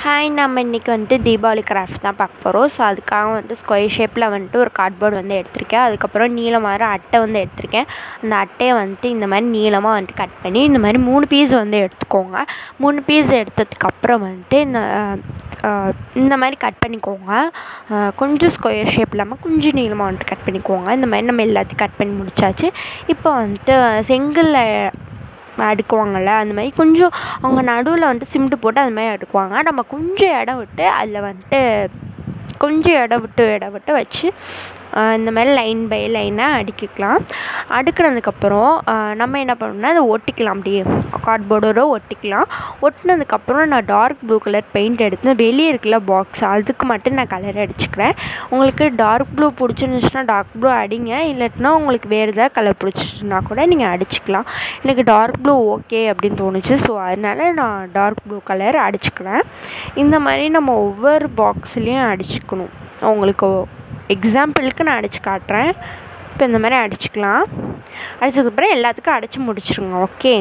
hi நம்ம இன்றைக்கி வந்துட்டு தீபாவளி கிராஃப்ட் தான் பார்க்க போகிறோம் ஸோ அதுக்காக வந்துட்டு ஸ்கொயர் ஷேப்பில் வந்துட்டு ஒரு கார்ட்போர்டு வந்து எடுத்திருக்கேன் அதுக்கப்புறம் நீளமாக அட்டை வந்து எடுத்திருக்கேன் அந்த அட்டையை வந்துட்டு இந்த மாதிரி நீளமாக வந்துட்டு கட் பண்ணி இந்த மாதிரி மூணு பீஸ் வந்து எடுத்துக்கோங்க மூணு பீஸ் எடுத்ததுக்கப்புறம் வந்துட்டு இந்த அஹ், இந்த மாதிரி கட் பண்ணிக்கோங்க அஹ், கொஞ்சம் ஸ்கொயர் ஷேப் இல்லாமல் கொஞ்சம் நீளமாக வந்துட்டு கட் பண்ணிக்கோங்க இந்த மாதிரி நம்ம எல்லாத்தையும் கட் பண்ணி முடிச்சாச்சு இப்போ வந்துட்டு செங்கல்ல அடுக்குவாங்கள்ல அந்த மாதிரி கொஞ்சம் அவங்க நடுவில் வந்துட்டு சிமெண்ட் போட்டு அந்த மாதிரி அடுக்குவாங்க நம்ம கொஞ்சம் இடம் விட்டு அதில் வந்துட்டு கொஞ்சம் இடம் விட்டு இடம் விட்டு வச்சு ஆஹ் இந்த மாதிரி லைன் பை லைனாக அடுக்கிக்கலாம் அடுக்கினதுக்கப்புறம் ஆஹ் நம்ம என்ன பண்ணணும்னா அதை ஒட்டிக்கலாம் அப்படியே கார்ட்போர்டோட ஒட்டிக்கலாம் ஒட்டினதுக்கப்புறம் நான் டார்க் ப்ளூ கலர் பெயிண்ட் எடுத்து வெளியே இருக்குல்ல பாக்ஸ் அதுக்கு மட்டும் நான் கலர் அடிச்சுக்கிறேன் உங்களுக்கு டார்க் ப்ளூ பிடிச்சிருந்துச்சுன்னா டார்க் ப்ளூ அடிங்க இல்லாட்டினா உங்களுக்கு வேறு ஏதாவது கலர் பிடிச்சிச்சுன்னா கூட நீங்கள் அடிச்சுக்கலாம் எனக்கு டார்க் ப்ளூ ஓகே அப்படின்னு தோணுச்சு ஸோ அதனால் நான் டார்க் ப்ளூ கலர் அடிச்சுக்கிறேன் இந்த மாதிரி நம்ம ஒவ்வொரு பாக்ஸ்லேயும் அடிச்சுக்கணும் உங்களுக்கு எக்ஸாம்பிளுக்கு நான் அடித்து காட்டுறேன் இப்போ இந்த மாதிரி அடிச்சுக்கலாம் அடிச்சதுக்கப்புறம் எல்லாத்துக்கும் அடித்து முடிச்சிருங்க ஓகே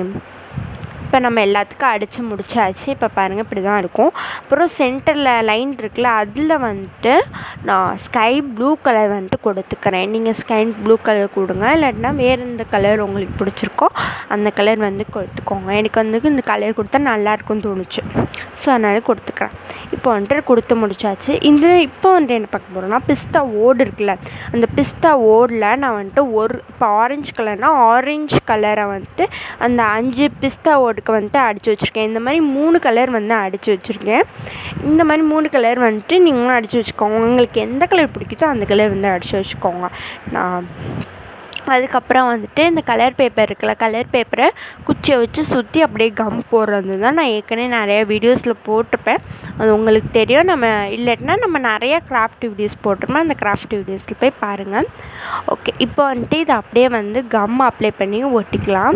இப்போ நம்ம எல்லாத்துக்கும் அடித்து முடிச்சாச்சு இப்போ பாருங்கள் இப்படி தான் இருக்கும் அப்புறம் சென்டரில் லைன் இருக்குல்ல அதில் வந்துட்டு நான் ஸ்கை ப்ளூ கலர் வந்துட்டு கொடுத்துக்கிறேன் நீங்கள் ஸ்கை ப்ளூ கலர் கொடுங்க இல்லாட்டினா வேறு எந்த கலர் உங்களுக்கு பிடிச்சிருக்கோ அந்த கலர் வந்து கொடுத்துக்கோங்க எனக்கு வந்து இந்த கலர் கொடுத்தா நல்லாயிருக்கும்னு தோணுச்சு ஸோ அதனால் கொடுத்துக்கிறேன் இப்போ வந்துட்டு கொடுத்து முடிச்சாச்சு இந்த இப்போ வந்துட்டு என்ன பார்க்க போகிறோம்னா பிஸ்தா ஓடு இருக்குல்ல அந்த பிஸ்தா ஓடில் நான் வந்துட்டு ஒரு இப்போ ஆரஞ்சு கலர்னால் ஆரஞ்சு கலரை வந்துட்டு அந்த அஞ்சு பிஸ்தா ஓடுக்கு வந்துட்டு அடித்து வச்சுருக்கேன் இந்த மாதிரி மூணு கலர் வந்து அடித்து வச்சுருக்கேன் இந்த மாதிரி மூணு கலர் வந்துட்டு நீங்களும் அடித்து வச்சுக்கோங்க உங்களுக்கு எந்த கலர் பிடிக்குதோ அந்த கலர் வந்து அடித்து வச்சுக்கோங்க நான் அதுக்கப்புறம் வந்துட்டு இந்த கலர் பேப்பர் இருக்குல்ல கலர் பேப்பரை குச்சியை வச்சு சுற்றி அப்படியே கம் போடுறது தான் நான் ஏற்கனவே நிறைய வீடியோஸில் போட்டிருப்பேன் அது உங்களுக்கு தெரியும் நம்ம இல்லாட்டினா நம்ம நிறைய கிராஃப்ட் வீடியோஸ் போட்டிருப்போம் அந்த கிராஃப்ட் வீடியோஸில் போய் பாருங்கள் ஓகே இப்போ வந்துட்டு இதை அப்படியே வந்து கம் அப்ளை பண்ணி ஒட்டிக்கலாம்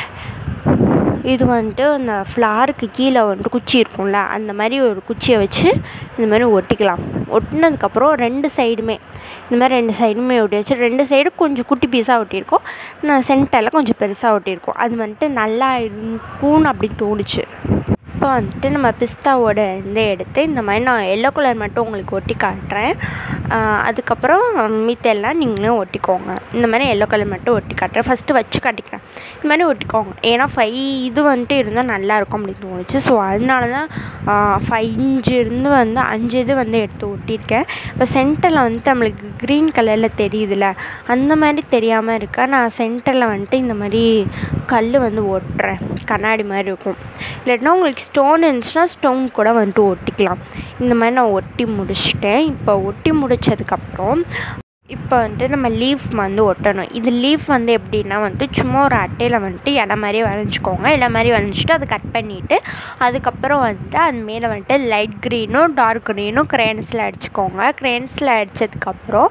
இது வந்துட்டு அந்த ஃப்ளாருக்கு கீழே வந்துட்டு குச்சி இருக்கும்ல அந்த மாதிரி ஒரு குச்சியை வச்சு இந்த மாதிரி ஒட்டிக்கலாம் ஒட்டினதுக்கப்புறம் ரெண்டு சைடுமே இந்த மாதிரி ரெண்டு சைடுமே ஒட்டி வச்சு ரெண்டு சைடும் கொஞ்சம் குட்டி பீஸாக ஒட்டியிருக்கோம் நான் சென்டரில் கொஞ்சம் பெருசாக ஒட்டியிருக்கோம் அது வந்துட்டு நல்லா இருக்கும்னு அப்படி தோணுச்சு இப்போ வந்துட்டு நம்ம பிஸ்தாவோட இருந்து எடுத்து இந்த மாதிரி நான் எல்லோ கலர் மட்டும் உங்களுக்கு ஒட்டி காட்டுறேன் ஆஹ் அதுக்கப்புறம் மித்தெல்லாம் நீங்களும் ஒட்டிக்கோங்க இந்த மாதிரி எல்லோ கலர் மட்டும் ஒட்டி காட்டுறேன் ஃபஸ்ட்டு வச்சு காட்டிக்கிறேன் இந்த மாதிரி ஒட்டிக்கோங்க ஏன்னா ஃபைவ் இது வந்துட்டு இருந்தால் நல்லாயிருக்கும் அப்படின்னு தோணுச்சு ஸோ அதனால தான் ஃபைவ் இன்ச்சு இருந்து வந்து அஞ்சு இது வந்து எடுத்து ஒட்டியிருக்கேன் இப்போ சென்டரில் வந்துட்டு நம்மளுக்கு க்ரீன் கலரில் தெரியுதுல்ல அந்த மாதிரி தெரியாமல் இருக்கா நான் சென்டரில் வந்துட்டு இந்த மாதிரி கல் வந்து ஒட்டுறேன் கண்ணாடி மாதிரி இருக்கும் இல்லாட்டினா உங்களுக்கு ஸ்டோன் இருந்துச்சுன்னா ஸ்டோன் கூட வந்துட்டு ஒட்டிக்கலாம் இந்த மாதிரி நான் ஒட்டி முடிச்சிட்டேன் இப்போ ஒட்டி முடிச்சதுக்கப்புறம் இப்போ வந்துட்டு நம்ம லீஃப் வந்து ஒட்டணும் இது லீஃப் வந்து எப்படின்னா வந்துட்டு சும்மா ஒரு அட்டையில் வந்துட்டு இடம் மாதிரி வரைஞ்சிக்கோங்க இடம் மாதிரி வரைஞ்சிட்டு அதை கட் பண்ணிவிட்டு அதுக்கப்புறம் வந்துட்டு அது மேலே வந்துட்டு லைட் க்ரீனும் டார்க் க்ரீனும் க்ரேன்ஸில் அடிச்சுக்கோங்க க்ரேன்ஸில் அடித்ததுக்கப்புறம்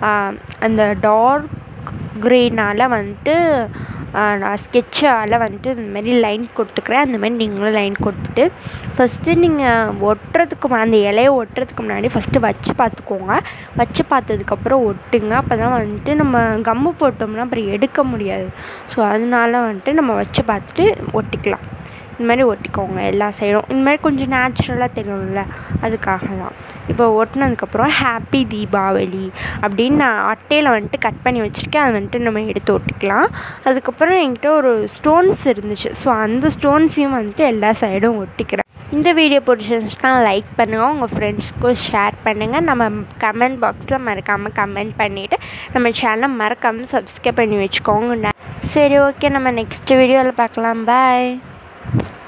அந்த டார்க் க்ரீனால் வந்துட்டு ஆஹ் நான் ஸ்கெட்சால் வந்துட்டு இந்த மாதிரி லைன் கொடுத்துக்கிறேன் அந்த மாதிரி நீங்களும் லைன் கொடுத்துட்டு ஃபஸ்ட்டு நீங்கள் ஒட்டுறதுக்கு முன்னா- அந்த இலையை ஒட்டுறதுக்கு முன்னாடி ஃபஸ்ட்டு வச்சு பார்த்துக்கோங்க வச்சு பார்த்ததுக்கப்புறம் ஒட்டுங்க அப்போ தான் வந்துட்டு நம்ம கம்மு போட்டோம்னா அப்புறம் எடுக்க முடியாது ஸோ அதனால வந்துட்டு நம்ம வச்சு பார்த்துட்டு ஒட்டிக்கலாம் இந்த மாதிரி ஒட்டிக்கோங்க எல்லா சைடும் இந்த மாதிரி கொஞ்சம் நேச்சுரலாக தெரியும்ல அதுக்காக தான் இப்போ ஒட்டினதுக்கப்புறம் ஹாப்பி தீபாவளி அப்படின்னு நான் அட்டையில் வந்துட்டு கட் பண்ணி வச்சுருக்கேன் அதை வந்துட்டு நம்ம எடுத்து ஒட்டிக்கலாம் அதுக்கப்புறம் என்கிட்ட ஒரு ஸ்டோன்ஸ் இருந்துச்சு ஸோ அந்த ஸ்டோன்ஸையும் வந்துட்டு எல்லா சைடும் ஒட்டிக்கிறேன் இந்த வீடியோ பிடிச்சிருந்துச்சுன்னா லைக் பண்ணுங்கள் உங்கள் ஃப்ரெண்ட்ஸ்க்கும் ஷேர் பண்ணுங்கள் நம்ம கமெண்ட் பாக்ஸில் மறக்காமல் கமெண்ட் பண்ணிவிட்டு நம்ம சேனலை மறக்காமல் சப்ஸ்கிரைப் பண்ணி வச்சுக்கோங்க சரி ஓகே நம்ம நெக்ஸ்ட் வீடியோவில் பார்க்கலாம் பாய்